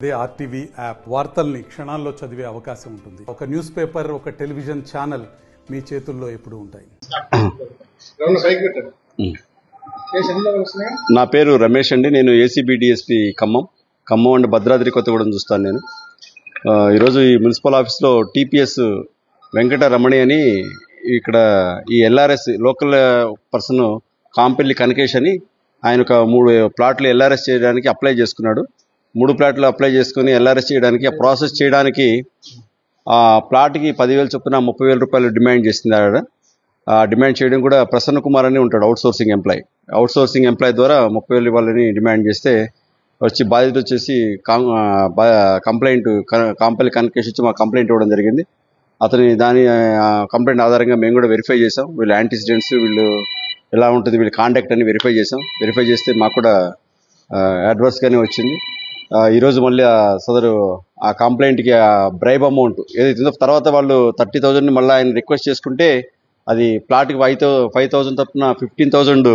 అదే RTV app వార్తల్ని క్షణాల్లో చదివే అవకాశం ఉంటుంది ఒక న్యూస్ పేపర్ ఒక టెలివిజన్ ఛానల్ మీ చేతుల్లో ఎప్పుడూ ఉంటాయి రెండు పైకి పెట్టండి కేసు ఎన్ని లెవెల్ వస్తున్నాయి నా పేరు రమేష్ అండి నేను ACB DSP Khammam Khammam and Bhadradri Kothagudem చూస్తాను నేను ఆ, ఈరోజు ఈ మున్సిపల్ ఆఫీస్లో టీపీఎస్ వెంకట రమణి అని ఇక్కడ ఈ LRS local person Kampelli Kanakesh అని ఆయన ఒక మూడు ప్లాట్లు ఎల్ఆర్ఎస్ చేయడానికి అప్లై చేసుకున్నాడు మూడు ప్లాట్లు అప్లై చేసుకుని ఎల్ఆర్ఎస్ చేయడానికి ఆ ప్రాసెస్ చేయడానికి ఆ ప్లాట్కి పదివేలు చొప్పున ముప్పై వేల రూపాయలు డిమాండ్ చేసింది ఆవిడ ఆ డిమాండ్ చేయడం కూడా ప్రసన్న కుమార్ అని ఉంటాడు outsourcing employee outsourcing employee ద్వారా ముప్పై వేలు ఇవ్వాలని డిమాండ్ చేస్తే వచ్చి బాధితుడు వచ్చేసి కాం- ఆ, బా- కంప్లైంట్ క- కాంపల్లి కనకేష్ వచ్చి మా కంప్లైంట్ ఇవ్వడం జరిగింది అతని దాని ఆ, కంప్లైంట్ ఆధారంగా మేము కూడా వెరిఫై చేసాం వీళ్ళు యాంటీసిడెంట్స్ వీళ్ళు ఎలా ఉంటుంది వీళ్ళ కాంటాక్ట్ అని వెరిఫై చేసాం వెరిఫై చేస్తే మాకు కూడా అడ్వర్స్గానే వచ్చింది ఆ, ఈరోజు మళ్ళీ ఆ సదరు ఆ కంప్లైంట్కి ఆ బ్రైబ్ అమౌంట్ ఏదైతే ఉందో తర్వాత వాళ్ళు థర్టీ థౌజండ్ మళ్ళీ ఆయన రిక్వెస్ట్ చేసుకుంటే అది ప్లాట్కి ఫైవ్ థౌ ఫైవ్ థౌజండ్ తప్పున ఫిఫ్టీన్ థౌజండ్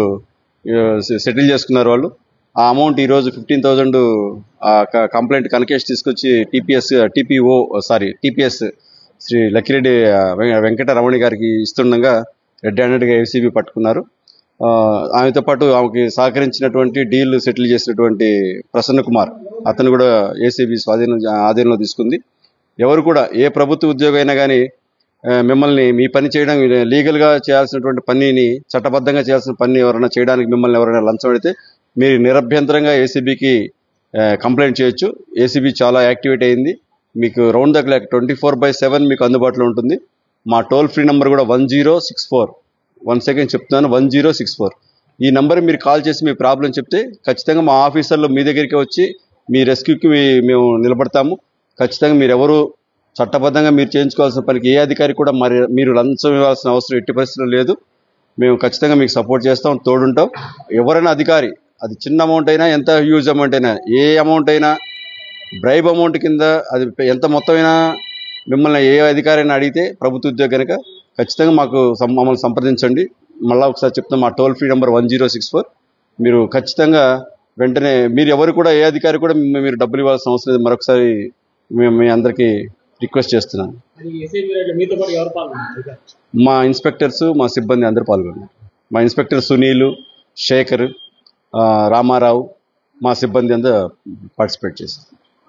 సెటిల్ చేసుకున్నారు వాళ్ళు ఆ అమౌంట్ ఈరోజు ఫిఫ్టీన్ థౌజండ్ కంప్లైంట్ కనకేష్ తీసుకొచ్చి TPS TPO sorry TPS Shri Lakkireddy ఆ, వెం- వెంకట రమణి గారికి ఇస్తుండగా రెడ్ హ్యాండెడ్గా ఏసీబీ పట్టుకున్నారు ఆ, ఆమెతో పాటు ఆమెకి సహకరించినటువంటి డీల్ సెటిల్ చేసినటువంటి ప్రసన్న కుమార్ అతను కూడా ఏసీబీ స్వాధీనం ఆధీనంలో తీసుకుంది ఎవరు కూడా ఏ ప్రభుత్వ ఉద్యోగం అయినా కానీ మిమ్మల్ని మీ పని చేయడం లీగల్గా చేయాల్సినటువంటి పనిని చట్టబద్ధంగా చేయాల్సిన పని ఎవరైనా చేయడానికి మిమ్మల్ని ఎవరైనా లంచం అడిగితే మీరు నిరభ్యంతరంగా ఏసీబీకి కంప్లైంట్ చేయొచ్చు ఏసీబీ చాలా యాక్టివేట్ అయింది మీకు round the clock twenty four by seven మీకు అందుబాటులో ఉంటుంది మా టోల్ ఫ్రీ నెంబర్ కూడా one zero six four one second చెప్తున్నాను వన్ జీరో సిక్స్ ఫోర్ ఈ నెంబర్ మీరు కాల్ చేసి మీ ప్రాబ్లం చెప్తే ఖచ్చితంగా మా ఆఫీసర్లు మీ దగ్గరికి వచ్చి మీ రెస్క్యూకి మీ- మేము నిలబడతాము ఖచ్చితంగా మీరు ఎవరు చట్టబద్ధంగా మీరు చేయించుకోవాల్సిన పనికి ఏ అధికారి కూడా మరి మీరు లంచం ఇవ్వాల్సిన అవసరం ఎట్టి పరిస్థితుల్లో లేదు మేము ఖచ్చితంగా మీకు సపోర్ట్ చేస్తాం తోడుంటాం ఎవరైనా అధికారి అది చిన్న అమౌంట్ అయినా ఎంత హ్యూజ్ అమౌంట్ అయినా ఏ అమౌంట్ అయినా బ్రైబ్ అమౌంట్ కింద అది ఎంత మొత్తం అయినా మిమ్మల్ని ఏ అధికారి అయినా అడిగితే ప్రభుత్వ ఉద్యోగం కనుక ఖచ్చితంగా మాకు సం- మమ్మల్ని సంప్రదించండి మళ్ళీ ఒకసారి చెప్తాం మా toll free number one zero six four మీరు ఖచ్చితంగా వెంటనే మీరు ఎవరు కూడా ఏ అధికారి కూడా మీ- మీరు డబ్బులు ఇవ్వాల్సిన అవసరం లేదు మరొకసారి మేము మీ అందరికీ రిక్వెస్ట్ చేస్తున్నాను అది ఏసీబీ రేట్లు మీతో పాటు ఎవరు పాల్గొన్నారు మా ఇన్స్పెక్టర్స్ మా సిబ్బంది అందరూ పాల్గొన్నారు మా ఇన్స్పెక్టర్ సునీల్ శేఖర్ ఆ, రామారావు మా సిబ్బంది అందరూ పార్టిసిపేట్ చేశారు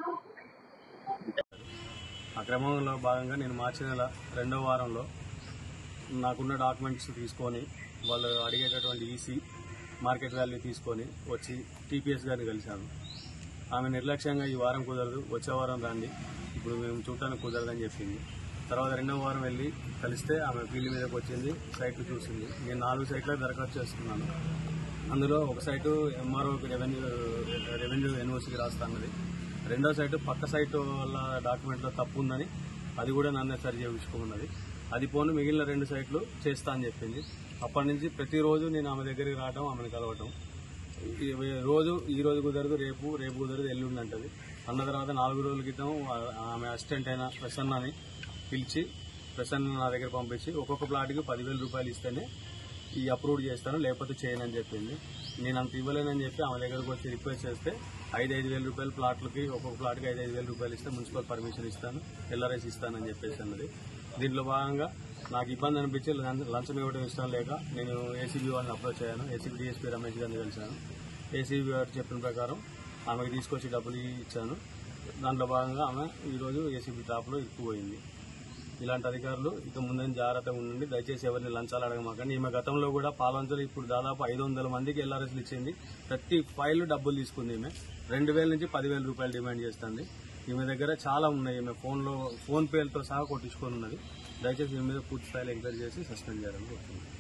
ఆ క్రమంలో భాగంగా నేను మార్చి నెల రెండో వారంలో నాకున్న డాక్యుమెంట్స్ తీసుకొని వాళ్ళు అడిగేటటువంటి ఈసీ మార్కెట్ వాల్యూ తీసుకొని వచ్చి టీపీఎస్ గారిని కలిశాను ఆమె నిర్లక్ష్యంగా ఈ వారం కుదరదు వచ్చే వారం రండి ఇప్పుడు మేము చూడటానికి కుదరదని చెప్పింది తర్వాత రెండో వారం వెళ్ళి కలిస్తే ఆమె ఫీల్డ్ మీదకి వచ్చింది సైట్లు చూసింది నేను నాలుగు సైట్లకు దరఖాస్తు చేసుకున్నాను అందులో ఒక సైటు ఎంఆర్ఓకి రెవెన్యూ రెవెన్యూ ఎన్ఓసికి రాస్తా అన్నది రెండో సైటు పక్క సైట్ వల్ల డాక్యుమెంట్లో తప్పు ఉందని అది కూడా నన్ను సరి చేయించుకున్నది అది పోను మిగిలిన రెండు సైట్లు చేస్తా అని చెప్పింది అప్పటి నుంచి ప్రతిరోజు నేను ఆమె దగ్గరికి రావడం ఆమెను కలవటం ఈ- రోజు ఈ రోజు కుదరదు రేపు రేపు కుదరదు ఎల్లుండి అంటది అన్న తర్వాత నాలుగు రోజుల క్రితం ఆ- ఆమె అసిస్టెంట్ అయిన ప్రసన్నని పిలిచి ప్రసన్న నా దగ్గర పంపించి ఒక్కొక్క ప్లాట్కి పదివేల రూపాయలు ఇస్తేనే ఈ అప్రూవ్ చేస్తాను లేకపోతే చేయనని చెప్పింది నేను అంత ఇవ్వలేనని చెప్పి ఆమె దగ్గరకు వచ్చి రిక్వెస్ట్ చేస్తే ఐదు ఐదు వేల రూపాయల ప్లాట్లకి ఒక్కొక్క ప్లాట్కి ఐదు ఐదు వేల రూపాయలు ఇస్తే మున్సిపల్ పర్మిషన్ ఇస్తాను ఎల్ఆర్ఎస్ ఇస్తానని చెప్పేసి అన్నది దీంట్లో భాగంగా నాకు ఇబ్బంది అనిపించి లం- లంచం ఇవ్వడం ఇష్టం లేక నేను ఏసీబీ వాళ్ళని అప్రోచ్ అయ్యాను ఏసీబీ డిఎస్పీ రమేష్ గారిని కలిశాను ఏసీబీ గారు చెప్పిన ప్రకారం ఆమెకి తీసుకొచ్చి డబ్బులు ఇచ్చాను దాంట్లో భాగంగా ఆమె ఈరోజు ఏసీబీ టాప్లో ఇరుక్కుపోయింది ఇలాంటి అధికారులు ఇక ముందే జాగ్రత్తగా ఉండండి దయచేసి ఎవరిని లంచాలు అడగమాకండి ఈమె గతంలో కూడా పాలంచలు ఇప్పుడు దాదాపు ఐదు వందల మందికి ఎల్ఆర్ఎస్లు ఇచ్చింది ప్రతి ఫైల్ డబ్బులు తీసుకుంది ఈమె రెండు వేల నుంచి పదివేల రూపాయలు డిమాండ్ చేస్తుంది ఈమె దగ్గర చాలా ఉన్నాయి ఈమె ఫోన్లో ఫోన్ పేలతో సహా కొట్టించుకొని ఉన్నది దయచేసి ఈమె మీద పూర్తి స్థాయిలో ఎంక్వైరీ చేసి సస్పెండ్ చేయాలని కోరుతున్నాను